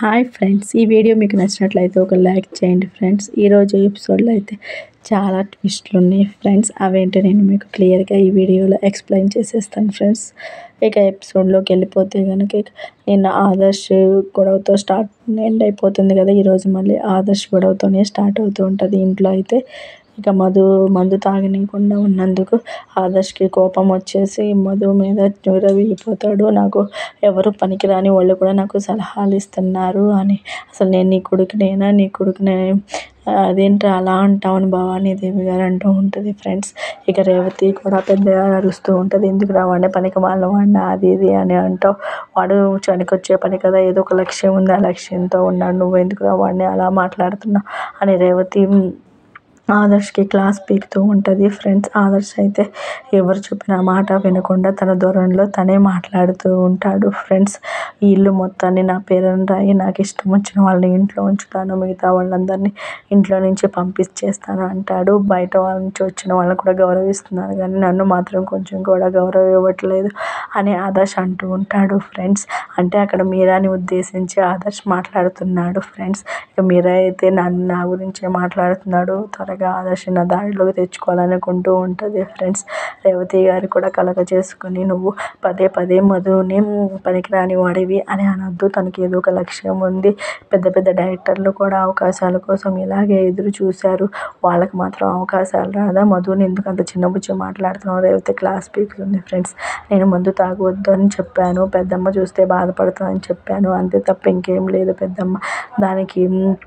Hi friends ఈ video మీకు నచ్చినట్లయితే ఒక లైక్ చేయండి ఫ్రెండ్స్ ఈరోజు ఎపిసోడ్లో అయితే చాలా ట్విస్ట్లు ఉన్నాయి ఫ్రెండ్స్ అవేంటో నేను మీకు క్లియర్గా ఈ వీడియోలో ఎక్స్ప్లెయిన్ చేసేస్తాను ఫ్రెండ్స్ ఇక ఎపిసోడ్లోకి వెళ్ళిపోతే కనుక నిన్న ఆదర్శ్ గొడవతో స్టార్ట్ ఎండ్ అయిపోతుంది కదా ఈరోజు మళ్ళీ ఆదర్శ్ గొడవతోనే స్టార్ట్ అవుతూ ఉంటుంది ఇంట్లో అయితే ఇక మధు మందు తాగనీయకుండా ఉన్నందుకు ఆదర్శ్కి కోపం వచ్చేసి మధు మీద విరవిగిపోతాడు నాకు ఎవరు పనికిరాని వాళ్ళు కూడా నాకు సలహాలు ఇస్తున్నారు అని అసలు నేను నీ కొడుకునేనా నీ కొడుకునే అదేంటి అలా అంటావు అని భవానీదేవి గారు అంటూ ఉంటుంది ఫ్రెండ్స్ ఇక రేవతి కూడా పెద్దగా అరుస్తూ ఉంటుంది ఎందుకు రావాడిని పనికి వాళ్ళ వాడిని అది ఇది అని అంటావు వాడు చనికొచ్చే పని కదా ఏదో ఒక లక్ష్యం ఉంది ఆ లక్ష్యంతో ఉన్నాడు నువ్వు ఎందుకు రావాడిని అలా మాట్లాడుతున్నావు అని రేవతి ఆదర్శ్కి క్లాస్ పీకుతూ ఉంటుంది ఫ్రెండ్స్ ఆదర్శ్ అయితే ఎవరు చెప్పిన మాట వినకుండా తన ధోరణిలో తనే మాట్లాడుతూ ఉంటాడు ఫ్రెండ్స్ ఈ ఇల్లు మొత్తాన్ని నా పేరున రాయి నాకు ఇష్టం వచ్చిన వాళ్ళని ఇంట్లో ఉంచుతాను మిగతా వాళ్ళందరినీ ఇంట్లో నుంచి పంపించేస్తాను అంటాడు బయట వాళ్ళ నుంచి వచ్చిన వాళ్ళని కూడా గౌరవిస్తున్నారు కానీ నన్ను మాత్రం కొంచెం కూడా గౌరవం ఇవ్వట్లేదు అని ఆదర్శ్ అంటూ ఉంటాడు ఫ్రెండ్స్ అంటే అక్కడ మీరాని ఉద్దేశించి ఆదర్శ్ మాట్లాడుతున్నాడు ఫ్రెండ్స్ ఇక మీరా అయితే నన్ను నా గురించే మాట్లాడుతున్నాడు త్వరగా ఆదర్శ్ నా దారిలోకి తెచ్చుకోవాలనుకుంటూ ఉంటుంది ఫ్రెండ్స్ రేవతి గారు కూడా కలగ చేసుకుని నువ్వు పదే పదే మధుని పనికిరాని వాడివి అని అనొద్దు తనకి ఏదో ఒక లక్ష్యం ఉంది పెద్ద పెద్ద డైరెక్టర్లు కూడా అవకాశాల కోసం ఇలాగే ఎదురు చూశారు వాళ్ళకి మాత్రం అవకాశాలు రాదా మధుని ఎందుకు అంత చిన్నబుచ్చి మాట్లాడుతున్నావు రేవతి క్లాస్ పీకుతుంది ఫ్రెండ్స్ నేను మందు తాగవద్దు అని చెప్పాను పెద్దమ్మ చూస్తే బాధపడుతుందని చెప్పాను అంతే తప్ప ఇంకేం లేదు పెద్దమ్మ దానికి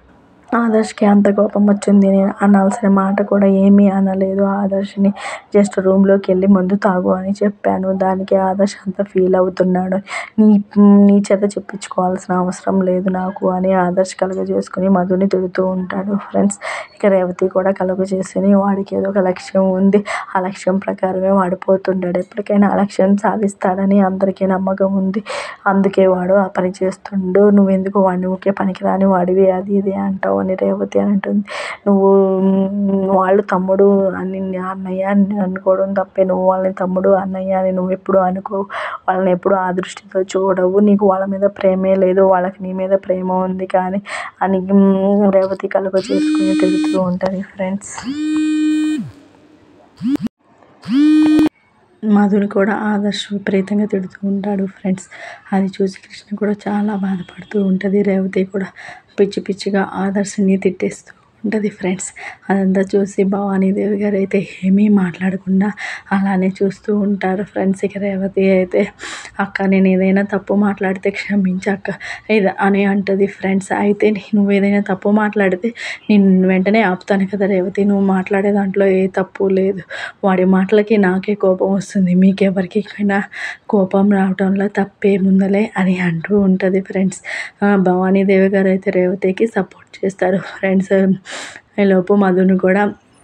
ఆదర్శ్కి అంత కోపం వచ్చింది నేను అనాల్సిన మాట కూడా ఏమీ అనలేదు ఆదర్శ్ని జస్ట్ రూమ్లోకి వెళ్ళి మందు తాగు అని చెప్పాను దానికి ఆదర్శ్ అంత ఫీల్ అవుతున్నాడు నీ నీ చేత చెప్పించుకోవాల్సిన అవసరం లేదు నాకు అని ఆదర్శ్ కలుగ చేసుకుని మధుని తిడుతూ ఉంటాడు ఫ్రెండ్స్ ఇక రేవతి కూడా కలుగ చేసుకుని వాడికి ఏదో ఒక లక్ష్యం ఉంది ఆ లక్ష్యం ప్రకారమే వాడిపోతుంటాడు ఎప్పటికైనా ఆ లక్ష్యం సాధిస్తాడని అందరికీ నమ్మకం ఉంది అందుకే వాడు ఆ పని చేస్తుండు నువ్వెందుకు వాడిని ఊరికే పనికిరాని వాడివి అది ఇది అంటావు అని రేవతి అని అంటుంది నువ్వు వాళ్ళు తమ్ముడు అని అన్నయ్య అని అనుకోవడం తప్పే నువ్వు వాళ్ళని తమ్ముడు అన్నయ్య అని నువ్వు ఎప్పుడు అనుకో వాళ్ళని ఎప్పుడు ఆ దృష్టితో చూడవు నీకు వాళ్ళ మీద ప్రేమే లేదు వాళ్ళకి నీ మీద ప్రేమ ఉంది కానీ అని రేవతి కలుగ చేసుకుని తిరుగుతూ ఉంటుంది ఫ్రెండ్స్ మధుని కూడా ఆదర్శ్ విపరీతంగా తిడుతూ ఉంటాడు ఫ్రెండ్స్ అది చూసి కృష్ణ కూడా చాలా బాధపడుతూ ఉంటుంది రేవతి కూడా పిచ్చి పిచ్చిగా ఆదర్శని తిట్టేస్తూ ఉంటుంది ఫ్రెండ్స్ అదంతా చూసి భవానీదేవి గారు అయితే ఏమీ మాట్లాడకుండా అలానే చూస్తూ ఉంటారు ఫ్రెండ్స్ ఇక రేవతి అయితే అక్క నేను ఏదైనా తప్పు మాట్లాడితే క్షమించి అక్క ఇది అని అంటుంది ఫ్రెండ్స్ అయితే నువ్వు ఏదైనా తప్పు మాట్లాడితే నేను వెంటనే ఆపుతాను కదా రేవతి నువ్వు మాట్లాడే దాంట్లో ఏ తప్పు లేదు వాడి మాటలకి నాకే కోపం వస్తుంది మీకెవరికి కోపం రావడంలో తప్పేముందలే అని అంటూ ఉంటుంది ఫ్రెండ్స్ భవానీదేవి గారు అయితే రేవతికి సపోర్ట్ చేస్తారు ఫ్రెండ్స్ ఈలోపు మధుని కూడా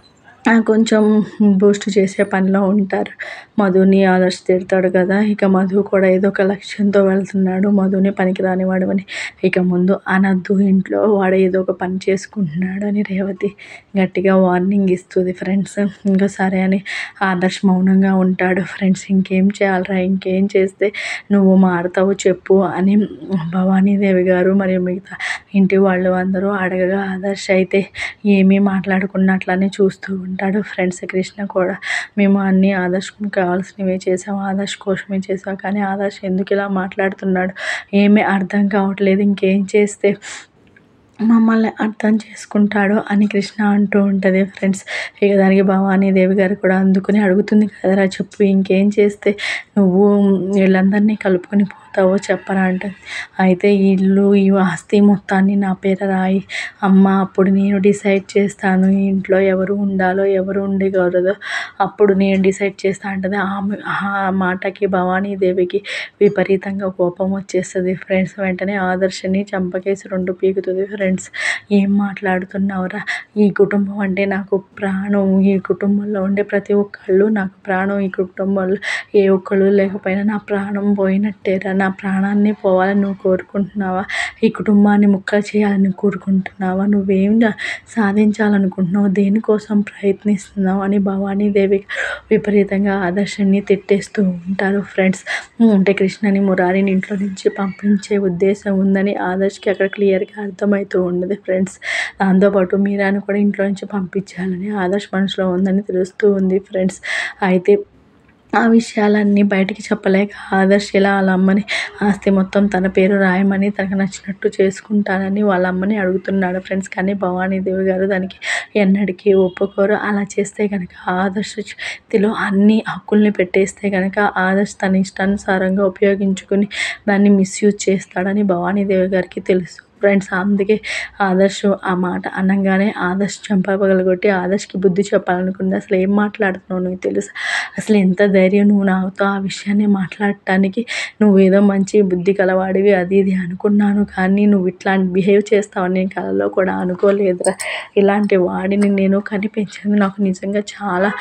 కొంచెం బూస్ట్ చేసే పనిలో ఉంటారు మధుని ఆదర్శ్ తిడతాడు కదా ఇక మధు కూడా ఏదో ఒక లక్ష్యంతో వెళ్తున్నాడు మధుని పనికిరాని వాడమని ఇక ముందు అనద్దు ఇంట్లో వాడు ఏదో ఒక పని చేసుకుంటున్నాడు అని రేవతి గట్టిగా వార్నింగ్ ఇస్తుంది ఫ్రెండ్స్ ఇంకా సరే అని ఆదర్శ్ మౌనంగా ఉంటాడు ఫ్రెండ్స్ ఇంకేం చేయాలరా ఇంకేం చేస్తే నువ్వు మారుతావు చెప్పు అని భవానీదేవి గారు మరియు మిగతా ఇంటి వాళ్ళు అందరూ అడగగా ఆదర్శ్ అయితే ఏమీ మాట్లాడుకున్నట్లనే చూస్తూ ఉంటాడు ఫ్రెండ్స్ కృష్ణ కూడా మేము అన్నీ ఆదర్శ్ కావాల్సినవే చేసాం ఆదర్శ్ కోసమే చేసాం కానీ ఆదర్శ్ ఎందుకు ఇలా మాట్లాడుతున్నాడు ఏమీ అర్థం కావట్లేదు ఇంకేం చేస్తే మమ్మల్ని అర్థం చేసుకుంటాడు అని కృష్ణ అంటూ ఉంటుంది ఫ్రెండ్స్ ఇక దానికి భవానీదేవి గారు కూడా అందుకుని అడుగుతుంది కదరా చెప్పు ఇంకేం చేస్తే నువ్వు వీళ్ళందరినీ కలుపుకొని పోతావో చెప్పరా అంటుంది అయితే ఈ ఇల్లు ఈ ఆస్తి మొత్తాన్ని నా పేర రాయి అమ్మ అప్పుడు నేను డిసైడ్ చేస్తాను ఈ ఇంట్లో ఎవరు ఉండాలో ఎవరు ఉండకూడదో అప్పుడు నేను డిసైడ్ చేస్తా అంటుంది ఆమె ఆ మాటకి భవానీదేవికి విపరీతంగా కోపం వచ్చేస్తుంది ఫ్రెండ్స్ వెంటనే ఆదర్శని చంపకేసి రెండు పీకుతుంది ఫ్రెండ్స్ ఏం మాట్లాడుతున్నావురా ఈ కుటుంబం అంటే నాకు ప్రాణం ఈ కుటుంబంలో ఉండే ప్రతి ఒక్కళ్ళు నాకు ప్రాణం ఈ కుటుంబంలో ఏ ఒక్కళ్ళు లేకపోయినా నా ప్రాణం పోయినట్టేరా నా ప్రాణాన్ని పోవాలని నువ్వు కోరుకుంటున్నావా ఈ కుటుంబాన్ని ముక్కలు చేయాలని కోరుకుంటున్నావా నువ్వేం సాధించాలనుకుంటున్నావు దేనికోసం ప్రయత్నిస్తున్నావు అని భవానీదేవి విపరీతంగా ఆదర్శని తిట్టేస్తూ ఉంటారు ఫ్రెండ్స్ అంటే కృష్ణని మురారిని ఇంట్లో నుంచి పంపించే ఉద్దేశం ఉందని ఆదర్శ్కి అక్కడ క్లియర్గా అర్థమవుతూ ఉండదు ఫ్రెండ్స్ దాంతోపాటు మీరాను కూడా ఇంట్లో నుంచి పంపించాలని ఆదర్శ్ మనసులో ఉందని తెలుస్తూ ఉంది ఫ్రెండ్స్ అయితే ఆ విషయాలన్నీ బయటికి చెప్పలేక ఆదర్శ్ ఇలా వాళ్ళ అమ్మని ఆస్తి మొత్తం తన పేరు రాయమని తనకు నచ్చినట్టు చేసుకుంటానని వాళ్ళ అమ్మని అడుగుతున్నాడు ఫ్రెండ్స్ కానీ భవానీదేవి గారు దానికి ఎన్నటికీ ఒప్పుకోరు అలా చేస్తే కనుక ఆదర్శ చేతిలో అన్ని హక్కుల్ని పెట్టేస్తే కనుక ఆదర్శ్ తన ఇష్టానుసారంగా ఉపయోగించుకుని దాన్ని మిస్యూజ్ చేస్తాడని భవానీదేవి గారికి తెలుసు ఫ్రెండ్స్ అందుకే ఆదర్శ్ ఆ మాట అనగానే ఆదర్శ్ చంపగలగొట్టి ఆదర్శ్కి బుద్ధి చెప్పాలనుకుంది అసలు ఏం మాట్లాడుతున్నావు నువ్వు తెలుసు అసలు ఎంత ధైర్యం నువ్వు నాతో ఆ విషయాన్ని మాట్లాడటానికి నువ్వు ఏదో మంచి బుద్ధి కలవాడివి అది ఇది అనుకున్నాను కానీ నువ్వు ఇట్లాంటి బిహేవ్ చేస్తావని నేను కలలో కూడా అనుకోలేదురా ఇలాంటి వాడిని నేను కనిపించింది నాకు నిజంగా చాలా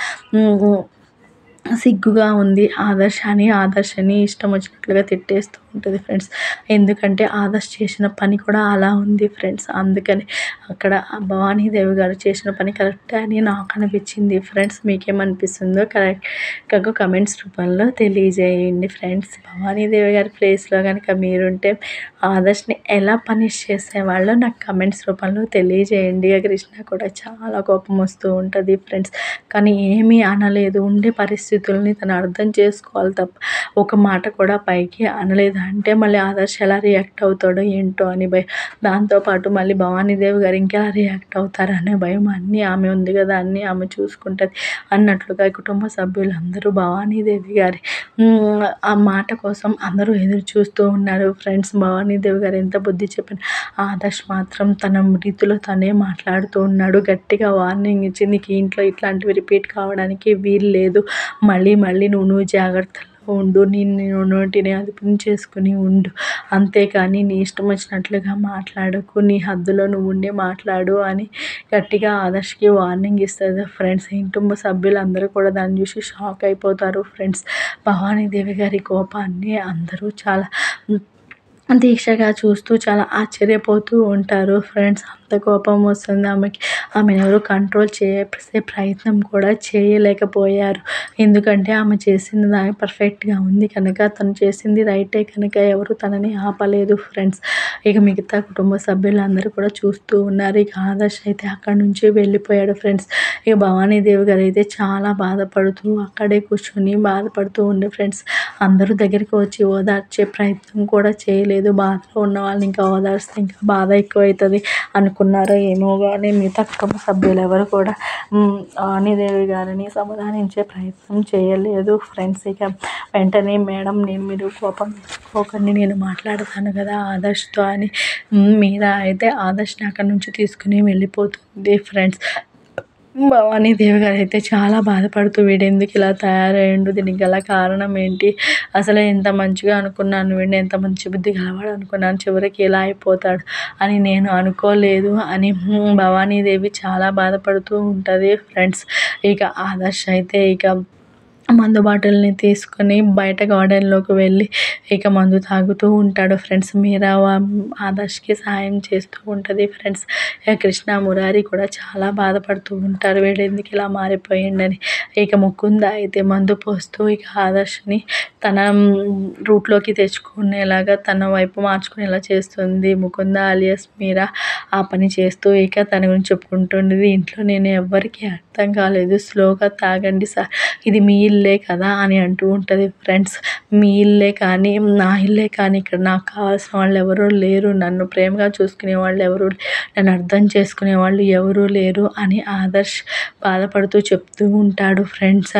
సిగ్గుగా ఉంది ఆదర్శ అని ఆదర్శని ఇష్టం వచ్చినట్లుగా తిట్టేస్తూ ఉంటుంది ఫ్రెండ్స్ ఎందుకంటే ఆదర్శ్ చేసిన పని కూడా అలా ఉంది ఫ్రెండ్స్ అందుకని అక్కడ భవానీదేవి గారు చేసిన పని కరెక్టే అని నాకు అనిపించింది ఫ్రెండ్స్ మీకేమనిపిస్తుందో కరెక్ట్గా కమెంట్స్ రూపంలో తెలియజేయండి ఫ్రెండ్స్ భవానీదేవి గారి ప్లేస్లో కనుక మీరుంటే ఆదర్శ్ని ఎలా పనిష్ చేసేవాళ్ళో నాకు కమెంట్స్ రూపంలో తెలియజేయండి కృష్ణ కూడా చాలా కోపం వస్తూ ఉంటుంది ఫ్రెండ్స్ కానీ ఏమీ అనలేదు ఉండే పరిస్థితుల్ని తను అర్థం చేసుకోవాలి తప్ప ఒక మాట కూడా పైకి అనలేదు అంటే మళ్ళీ ఆదర్శ్ ఎలా రియాక్ట్ అవుతాడో ఏంటో అని భయం దాంతోపాటు మళ్ళీ భవానీదేవి గారు ఇంకెలా రియాక్ట్ అవుతారనే భయం అన్నీ ఆమె ఉంది కదా అన్నీ ఆమె చూసుకుంటుంది అన్నట్లుగా కుటుంబ సభ్యులందరూ భవానీదేవి గారి ఆ మాట కోసం అందరూ ఎదురు చూస్తూ ఉన్నారు ఫ్రెండ్స్ భవానీదేవి గారు ఎంత బుద్ధి చెప్పిన ఆదర్శ్ మాత్రం తన రీతిలో తనే మాట్లాడుతూ ఉన్నాడు గట్టిగా వార్నింగ్ ఇచ్చి నీకు ఇంట్లో ఇట్లాంటివి రిపీట్ కావడానికి వీలు లేదు మళ్ళీ మళ్ళీ నువ్వు నువ్వు జాగ్రత్తలో ఉండు నేను నోటిని అదుపుని చేసుకుని ఉండు అంతేకాని నీ ఇష్టం వచ్చినట్లుగా మాట్లాడకు నీ హద్దులో నువ్వు ఉండి మాట్లాడు అని గట్టిగా ఆదర్శ్కి వార్నింగ్ ఇస్తుంది ఫ్రెండ్స్ కుటుంబ సభ్యులందరూ కూడా దాన్ని చూసి షాక్ అయిపోతారు ఫ్రెండ్స్ భవానీదేవి గారి కోపాన్ని అందరూ చాలా దీక్షగా చూస్తూ చాలా ఆశ్చర్యపోతూ ఉంటారు ఫ్రెండ్స్ అంత కోపం వస్తుంది ఆమెకి ఆమెను ఎవరు కంట్రోల్ చేసే ప్రయత్నం కూడా చేయలేకపోయారు ఎందుకంటే ఆమె చేసిన దాని పర్ఫెక్ట్గా ఉంది కనుక తను చేసింది రైటే కనుక ఎవరు తనని ఆపలేదు ఫ్రెండ్స్ ఇక మిగతా కుటుంబ సభ్యులందరూ కూడా చూస్తూ ఉన్నారు ఇక ఆదర్శ్ అయితే అక్కడి నుంచి వెళ్ళిపోయాడు ఫ్రెండ్స్ ఇక భవానీదేవి గారు అయితే చాలా బాధపడుతూ అక్కడే కూర్చొని బాధపడుతూ ఉండే ఫ్రెండ్స్ అందరూ దగ్గరికి వచ్చి ఓదార్చే ప్రయత్నం కూడా చేయలేదు బాధలో ఉన్న వాళ్ళని ఇంకా ఓదార్స్తే ఇంకా బాధ ఎక్కువ అవుతుంది అనుకున్నారో ఏమో కానీ మిగతా కుటుంబ సభ్యులు ఎవరు కూడా వాణిదేవి గారిని సమాధానించే ప్రయత్నం చేయలేదు ఫ్రెండ్స్ ఇక వెంటనే మేడం నేను మీరు కోపం తెచ్చుకోకండి నేను మాట్లాడతాను కదా ఆదర్శ్తో అని మీరా అయితే ఆదర్శ్ని అక్కడి నుంచి తీసుకుని వెళ్ళిపోతుంది ఫ్రెండ్స్ భవానీదేవి గారు అయితే చాలా బాధపడుతూ వీడు ఎందుకు ఇలా తయారయ్యిండు దీనికి గల కారణం ఏంటి అసలు ఎంత మంచిగా అనుకున్నాను వీడిని ఎంత మంచి బుద్ధి గలవాడు అనుకున్నాను చివరికి ఇలా అయిపోతాడు అని నేను అనుకోలేదు అని భవానీదేవి చాలా బాధపడుతూ ఉంటుంది ఫ్రెండ్స్ ఇక ఆదర్శ్ అయితే ఇక మందు బాటిల్ని తీసుకొని బయట గార్డెన్లోకి వెళ్ళి ఇక మందు తాగుతూ ఉంటాడు ఫ్రెండ్స్ మీరా ఆదర్శ్కి సహాయం చేస్తూ ఉంటుంది ఫ్రెండ్స్ ఇక కృష్ణ మురారి కూడా చాలా బాధపడుతూ ఉంటారు వీడు ఎందుకు ఇలా మారిపోయిండని ఇక ముకుంద అయితే మందు పోస్తూ ఇక ఆదర్శ్ని తన రూట్లోకి తెచ్చుకునేలాగా తన వైపు మార్చుకునేలా చేస్తుంది ముకుంద అలియస్ మీరా ఆ పని చేస్తూ ఇక తన గురించి చెప్పుకుంటుండేది ఇంట్లో నేను ఎవ్వరికీ అర్థం కాలేదు స్లోగా తాగండి సార్ ఇది మీ ఇల్లే కదా అని అంటూ ఉంటుంది ఫ్రెండ్స్ మీ ఇల్లే కానీ నా ఇల్లే కానీ ఇక్కడ నాకు కావాల్సిన వాళ్ళు ఎవరూ లేరు నన్ను ప్రేమగా చూసుకునే వాళ్ళు ఎవరు నన్ను అర్థం చేసుకునే వాళ్ళు ఎవరూ లేరు అని ఆదర్శ్ బాధపడుతూ చెప్తూ ఉంటాడు ఫ్రెండ్స్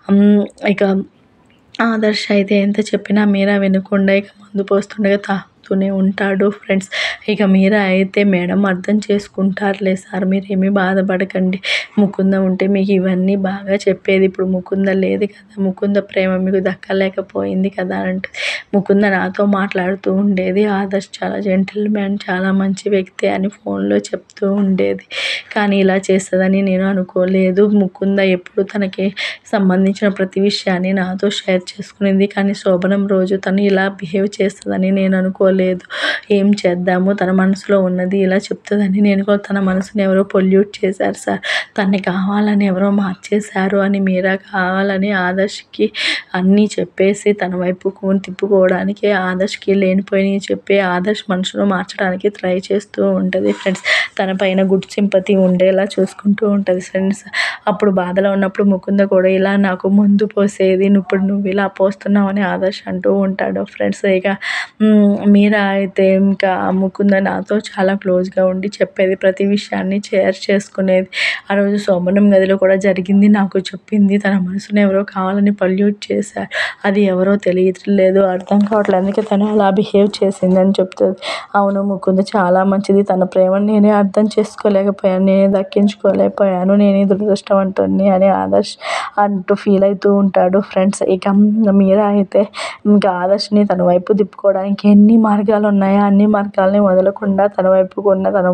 ఇక ఆదర్శ్ అయితే ఎంత చెప్పినా మీరా వినకుండా ఇక మందు పోస్తుండగా తాగుతూనే ఉంటాడు ఫ్రెండ్స్ ఇక మీరా అయితే మేడం అర్థం చేసుకుంటారులే సార్ మీరేమీ బాధపడకండి ముకుంద ఉంటే మీకు ఇవన్నీ బాగా చెప్పేది ఇప్పుడు ముకుంద లేదు కదా ముకుంద ప్రేమ మీకు దక్కలేకపోయింది కదా అంటే ముకుంద నాతో మాట్లాడుతూ ఉండేది ఆదర్శ్ చాలా జెంటిల్ మ్యాన్ చాలా మంచి వ్యక్తి అని ఫోన్లో చెప్తూ ఉండేది కానీ ఇలా చేస్తుందని నేను అనుకోలేదు ముకుంద ఎప్పుడు తనకి సంబంధించిన ప్రతి విషయాన్ని నాతో షేర్ చేసుకునేది కానీ శోభనం రోజు తను ఇలా బిహేవ్ చేస్తుందని నేను అనుకోలేదు అనుకోలేదు ఏం చేద్దాము తన మనసులో ఉన్నది ఇలా చెప్తుందని నేను కూడా తన మనసుని ఎవరో పొల్యూట్ చేశారు సార్ తన్ని కావాలని ఎవరో మార్చేశారు అని మీరా కావాలని ఆదర్శ్కి అన్నీ చెప్పేసి తన వైపు కోని తిప్పుకోవడానికి ఆదర్శ్కి లేనిపోయినవి చెప్పి ఆదర్శ్ మనసులో మార్చడానికి ట్రై చేస్తూ ఉంటుంది ఫ్రెండ్స్ తన పైన గుడ్ సింపతి ఉండేలా చూసుకుంటూ ఉంటుంది ఫ్రెండ్స్ అప్పుడు బాధలో ఉన్నప్పుడు ముకుంద కూడా ఇలా నాకు ముందు పోసేది నువ్వు ఇప్పుడు నువ్వు ఇలా పోస్తున్నావు అని ఆదర్శ్ అంటూ ఉంటాడు ఫ్రెండ్స్ ఇక మ్, మీరా అయితే ఇంకా ముకుంద నాతో చాలా క్లోజ్గా ఉండి చెప్పేది ప్రతి విషయాన్ని షేర్ చేసుకునేది ఆ రోజు సోమనం గదిలో కూడా జరిగింది నాకు చెప్పింది తన మనసుని ఎవరో కావాలని పల్యూట్ చేశారు అది ఎవరో తెలియట్లేదు అర్థం కావట్లేదు అందుకే తను అలా బిహేవ్ చేసిందని చెప్తుంది అవును ముకుంద చాలా మంచిది తన ప్రేమను నేనే అర్థం చేసుకోలేకపోయాను నేనే దక్కించుకోలేకపోయాను నేనే దురదృష్టవంతుణ్ణి అని ఆదర్శ్ అంటూ ఫీల్ అవుతూ ఉంటాడు ఫ్రెండ్స్ ఇక మీరా అయితే ఇంకా ఆదర్శ్ని తన వైపు తిప్పుకోవడానికి ఎన్ని మార్గాలు ఉన్నాయో అన్ని మార్గాల్ని వదలకుండా తన వైపుకు ఉన్న తన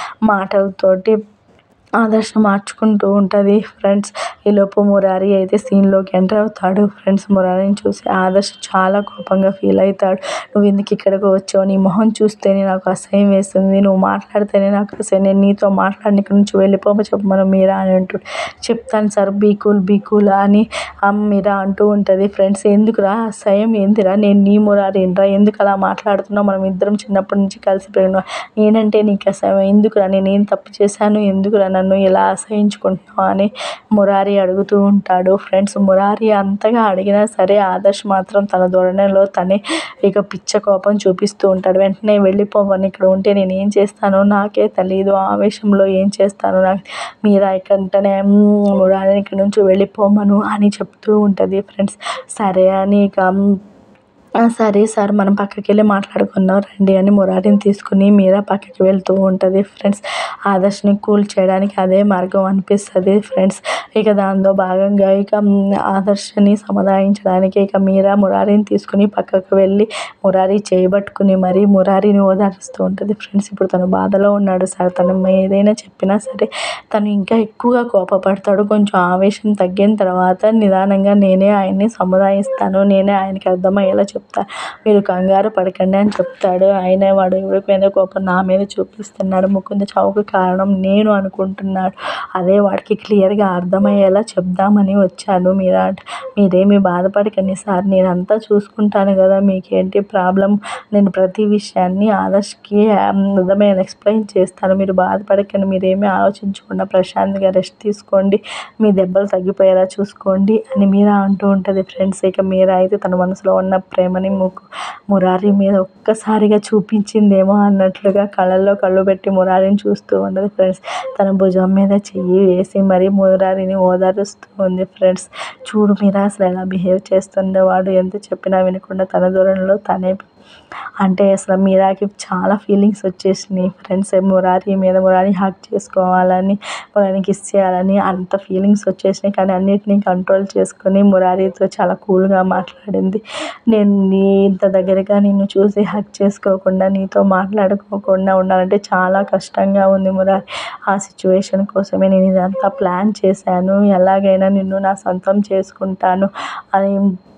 మాటలతోటి ఆదర్శం మార్చుకుంటూ ఉంటుంది ఫ్రెండ్స్ ఈలోపు మురారి అయితే సీన్లోకి ఎంటర్ అవుతాడు ఫ్రెండ్స్ మురారిని చూసి ఆదర్శ్ చాలా కోపంగా ఫీల్ అవుతాడు నువ్వు ఎందుకు ఇక్కడికి వచ్చావు నీ మొహం చూస్తేనే నాకు అసహ్యం వేస్తుంది నువ్వు మాట్లాడితేనే నాకు అసహ్యం నేను నీతో మాట్లాడిన ఇక్కడి నుంచి వెళ్ళిపోమ చెప్పమను మీరా అని అంటాడు చెప్తాను sir be cool be cool అని ఆ మీరా అంటూ ఉంటుంది ఫ్రెండ్స్ ఎందుకురా అసహ్యం ఏందిరా నేను నీ మురారినరా ఎందుకు అలా మాట్లాడుతున్నావు మనం ఇద్దరం చిన్నప్పటి నుంచి కలిసి పెరిగిన నేనంటే నీకు అసహ్యం ఎందుకురా నేనేం తప్పు చేశాను ఎందుకురా నన్ను ఇలా అసహించుకుంటున్నావు అని మురారి అడుగుతూ ఉంటాడు ఫ్రెండ్స్ మురారి అంతగా అడిగినా సరే ఆదర్శ్ మాత్రం తన ధోరణిలో తనే ఇక పిచ్చ కోపం చూపిస్తూ ఉంటాడు వెంటనే వెళ్ళిపోవని ఇక్కడ ఉంటే నేను ఏం చేస్తానో నాకే తెలియదు ఆవేశంలో ఏం చేస్తానో నాకు మీరా ఇక్కడంటేనే మురారిని ఇక్కడ నుంచి వెళ్ళిపోమను అని చెప్తూ ఉంటుంది ఫ్రెండ్స్ సరే అని ఇక మ్, "ఆ, సరే సార్ మనం పక్కకి వెళ్ళి మాట్లాడుకుందాం రండి అని మురారిని తీసుకుని మీరా పక్కకి వెళ్తూ ఉంటుంది ఫ్రెండ్స్ ఆదర్శ్ని కూల్ చేయడానికి అదే మార్గం అనిపిస్తుంది ఫ్రెండ్స్ ఇక దానిలో భాగంగా ఇక మ్, ఆదర్శని సముదాయించడానికి ఇక మీరా మురారిని తీసుకుని పక్కకు వెళ్ళి మురారి చేయబట్టుకుని మరీ మురారిని ఓదారుస్తూ ఉంటుంది ఫ్రెండ్స్ ఇప్పుడు తను బాధలో ఉన్నాడు సార్ తను ఏదైనా చెప్పినా సరే తను ఇంకా ఎక్కువగా కోపపడతాడు కొంచెం ఆవేశం తగ్గిన తర్వాత నిదానంగా నేనే ఆయన్ని సముదాయిస్తాను నేనే ఆయనకి అర్థమయ్యేలా చెప్తాను మీరు కంగారు పడకండి అని చెప్తాడు ఆయన వాడు ఎవరి మీద కోపం నా మీద చూపిస్తున్నాడు ముకుంద చావుకు కారణం నేను అనుకుంటున్నాడు అదే వాడికి క్లియర్గా అర్థమయ్యేలా చెప్దామని వచ్చాను మీరా మీరేమీ బాధపడకండి సార్ నేను అంతా చూసుకుంటాను కదా మీకేంటి ప్రాబ్లం నేను ప్రతి విషయాన్ని ఆదర్శ్కి అర్థమయ్యేలా ఎక్స్ప్లెయిన్ చేస్తాను మీరు బాధపడకండి మీరేమీ ఆలోచించకుండా ప్రశాంతంగా రెస్ట్ తీసుకోండి మీ దెబ్బలు తగ్గిపోయేలా చూసుకోండి అని మీరా అంటూ ఉంటుంది ఫ్రెండ్స్ ఇక మీరా అయితే తన మనసులో ఉన్న ప్రేమని ముక్కు మురారి మీద ఒక్కసారిగా చూపించిందేమో అన్నట్లుగా కళ్ళల్లో కళ్ళు పెట్టి మురారిని చూస్తూ ఉండదు ఫ్రెండ్స్ తన భుజం మీద చెయ్యి వేసి మరీ మురారిని ఓదారుస్తూ ఉంది ఫ్రెండ్స్ చూడు మీరా అసలు ఎలా బిహేవ్ చేస్తుండే వాడు ఎంత చెప్పినా వినకుండా తన దూరంలో తనే అంటే అసలు మీరాకి చాలా ఫీలింగ్స్ వచ్చేసినాయి ఫ్రెండ్స్ మురారి మీద మురారి హక్ చేసుకోవాలని మురారిని కిస్ చేయాలని అంత ఫీలింగ్స్ వచ్చేసినాయి కానీ అన్నిటినీ కంట్రోల్ చేసుకొని మురారితో చాలా కూల్గా మాట్లాడింది నేను నీ ఇంత దగ్గరగా నిన్ను చూసి హక్ చేసుకోకుండా నీతో మాట్లాడుకోకుండా ఉండాలంటే చాలా కష్టంగా ఉంది మురారి ఆ సిచ్యువేషన్ కోసమే నేను ఇదంతా ప్లాన్ చేశాను ఎలాగైనా నిన్ను నా సొంతం చేసుకుంటాను అని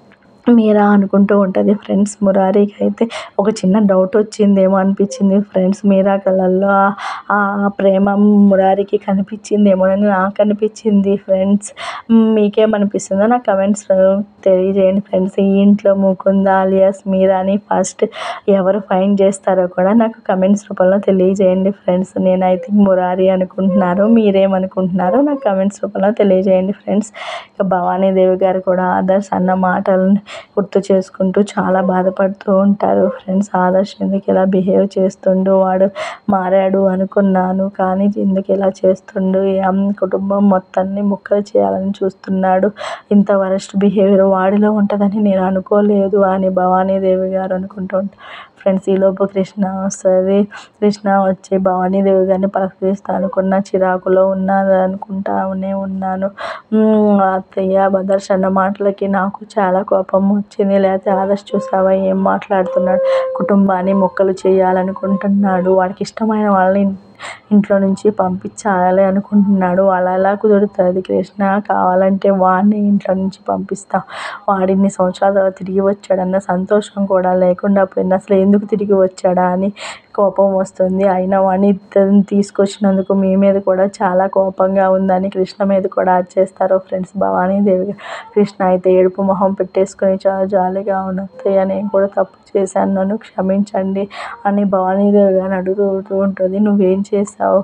మీరా అనుకుంటూ ఉంటుంది ఫ్రెండ్స్ మురారికి అయితే ఒక చిన్న డౌట్ వచ్చిందేమో అనిపించింది ఫ్రెండ్స్ మీరా కళ్ళల్లో ఆ- ఆ ప్రేమ మురారికి కనిపించిందేమోనని నాకు అనిపించింది ఫ్రెండ్స్ మీకేమనిపిస్తుందో నా కమెంట్స్లో తెలియజేయండి ఫ్రెండ్స్ ఈ ఇంట్లో ముకుంద అలియాస్ మీరాని ఫస్ట్ ఎవరు ఫైండ్ చేస్తారో కూడా నాకు కమెంట్స్ రూపంలో తెలియజేయండి ఫ్రెండ్స్ నేను ఐ థింక్ మురారి అనుకుంటున్నారు మీరేమనుకుంటున్నారో నాకు కమెంట్స్ రూపంలో తెలియజేయండి ఫ్రెండ్స్ ఇక భవానీదేవి గారు కూడా ఆదర్శ్ అన్న మాటలను గుర్తు చేసుకుంటూ చాలా బాధపడుతూ ఉంటారు ఫ్రెండ్స్ ఆదర్శ్ ఎందుకు ఇలా బిహేవ్ చేస్తుండు వాడు మారాడు అనుకున్నాను కానీ ఎందుకు ఇలా చేస్తుండు ఈ అమ్ కుటుంబం మొత్తాన్ని ముక్కలు చేయాలని చూస్తున్నాడు ఇంత వరస్ట్ బిహేవియర్ వాడిలో ఉంటుందని నేను అనుకోలేదు అని భవానీదేవి గారు అనుకుంటూ ఉంటారు ఫ్రెండ్స్ ఈలోపు కృష్ణ వస్తుంది కృష్ణ వచ్చి భవానీదేవి గారిని పలకరిస్తా అనుకున్న చిరాకులో ఉన్నాను అనుకుంటానే ఉన్నాను "మ్మ్, అత్తయ్య భదర్శ్ అన్న మాటలకి నాకు చాలా కోపం వచ్చింది లేకపోతే ఆదర్శ్ చూసావా ఏం మాట్లాడుతున్నాడు కుటుంబాన్ని మొక్కలు చేయాలనుకుంటున్నాడు వాడికి ఇష్టమైన వాళ్ళని ఇంట్లో నుంచి పంపించాలి అనుకుంటున్నాడు అలా ఎలా కుదురుతుంది కృష్ణ కావాలంటే వాడిని ఇంట్లో నుంచి పంపిస్తా వాడు ఇన్ని సంవత్సరాల తర్వాత తిరిగి వచ్చాడన్న సంతోషం కూడా లేకుండా పోయింది అసలు ఎందుకు తిరిగి వచ్చాడా అని కోపం వస్తుంది అయినా వాడిని ఇద్దరిని తీసుకొచ్చినందుకు మీ మీద కూడా చాలా కోపంగా ఉందని కృష్ణ మీద కూడా చేస్తారు ఫ్రెండ్స్ భవానీదేవి గారు. కృష్ణ అయితే ఏడుపు మొహం పెట్టేసుకొని చాలా జాలీగా ఉన్న అత్తయ్య నేను కూడా తప్పు చేశాను నన్ను క్షమించండి అని భవానీదేవి గారిని అడుగుతూ ఉంటుంది నువ్వేం చేసావు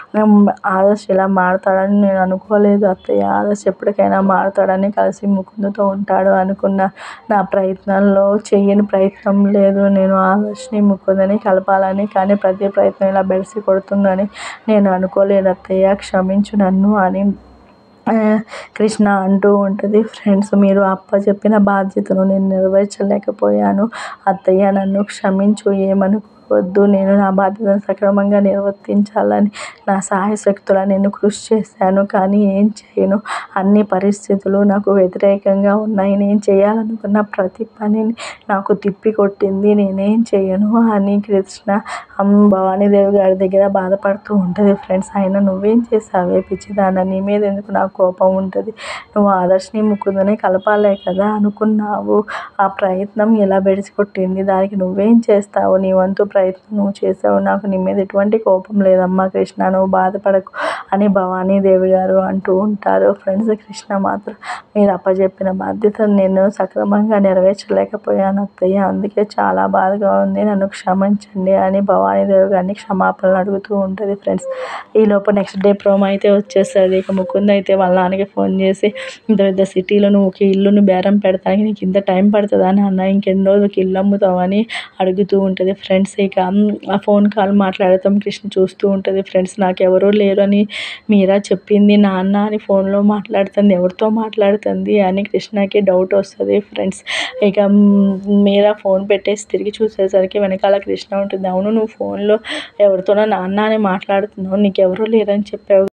ఆదర్శ్ ఇలా మారతాడని నేను అనుకోలేదు అత్తయ్య ఆదర్శ్ ఎప్పటికైనా మారతాడని కలిసి ముకుందుతో ఉంటాడు అనుకున్న నా ప్రయత్నంలో చెయ్యని ప్రయత్నం లేదు నేను ఆదర్శ్ని ముకుందని కలపాలని కానీ ప్రతి ప్రయత్నం ఇలా బెడిసి కొడుతుందని నేను అనుకోలేదు అత్తయ్య క్షమించు నన్ను అని ఆ, కృష్ణ అంటూ ఉంటుంది ఫ్రెండ్స్ మీరు అప్ప చెప్పిన బాధ్యతను నేను నెరవేర్చలేకపోయాను అత్తయ్య నన్ను క్షమించు ఏమనుకోవద్దు నేను నా బాధ్యతను సక్రమంగా నిర్వర్తించాలని నా సాయశక్తుల నేను కృషి చేశాను కానీ ఏం చేయను అన్ని పరిస్థితులు నాకు వ్యతిరేకంగా ఉన్నాయి నేను చేయాలనుకున్న ప్రతి పనిని నాకు తిప్పి కొట్టింది నేనేం చేయను అని కృష్ణ అమ్మ భవానీదేవి గారి దగ్గర బాధపడుతూ ఉంటుంది ఫ్రెండ్స్ అయినా నువ్వేం చేసావే పిచ్చిదాన నీ మీద ఎందుకు నాకు కోపం ఉంటుంది నువ్వు ఆదర్శని ముకుందని కలపాలే కదా అనుకున్నావు ఆ ప్రయత్నం ఎలా బెడిసి కొట్టింది దానికి నువ్వేం చేస్తావు నీ వంతు ప్రయత్నం నువ్వు చేసావు నాకు నీ మీద ఎటువంటి కోపం లేదమ్మా కృష్ణ నువ్వు బాధపడకు అని భవానీదేవి గారు అంటూ ఉంటారు ఫ్రెండ్స్ కృష్ణ మాత్రం మీరు అప్పచెప్పిన బాధ్యతను నేను సక్రమంగా నెరవేర్చలేకపోయాను అత్తయ్య అందుకే చాలా బాధగా ఉంది నన్ను క్షమించండి అని భవానీదేవి గారిని క్షమాపణలు అడుగుతూ ఉంటుంది ఫ్రెండ్స్ ఈ లోపు నెక్స్ట్ డే ప్రోమో అయితే వచ్చేస్తుంది ఇక ముకుంద్ అయితే వాళ్ళ నాన్నకి ఫోన్ చేసి ఇంత పెద్ద సిటీలో నువ్వు ఒక ఇల్లుని బేరం పెడతానికి నీకు ఇంత టైం పడుతుందా నాన్న ఇంకెన్ని రోజులకి ఇల్లు అమ్ముతావని అడుగుతూ ఉంటుంది ఫ్రెండ్స్ ఇక ఆ ఫోన్ కాల్ మాట్లాడతాం కృష్ణ చూస్తూ ఉంటుంది ఫ్రెండ్స్ నాకు ఎవరూ లేరు అని మీరా చెప్పింది నాన్న అని ఫోన్లో మాట్లాడుతుంది ఎవరితో మాట్లాడుతుంది అని కృష్ణకి డౌట్ వస్తుంది ఫ్రెండ్స్ ఇక మ్, మీరా ఫోన్ పెట్టేసి తిరిగి చూసేసరికి వెనకాల కృష్ణ ఉంటుంది అవును నువ్వు ఫోన్లో ఎవరితోనో నాన్న అని మాట్లాడుతున్నావు నీకు ఎవరూ లేరని చెప్పావు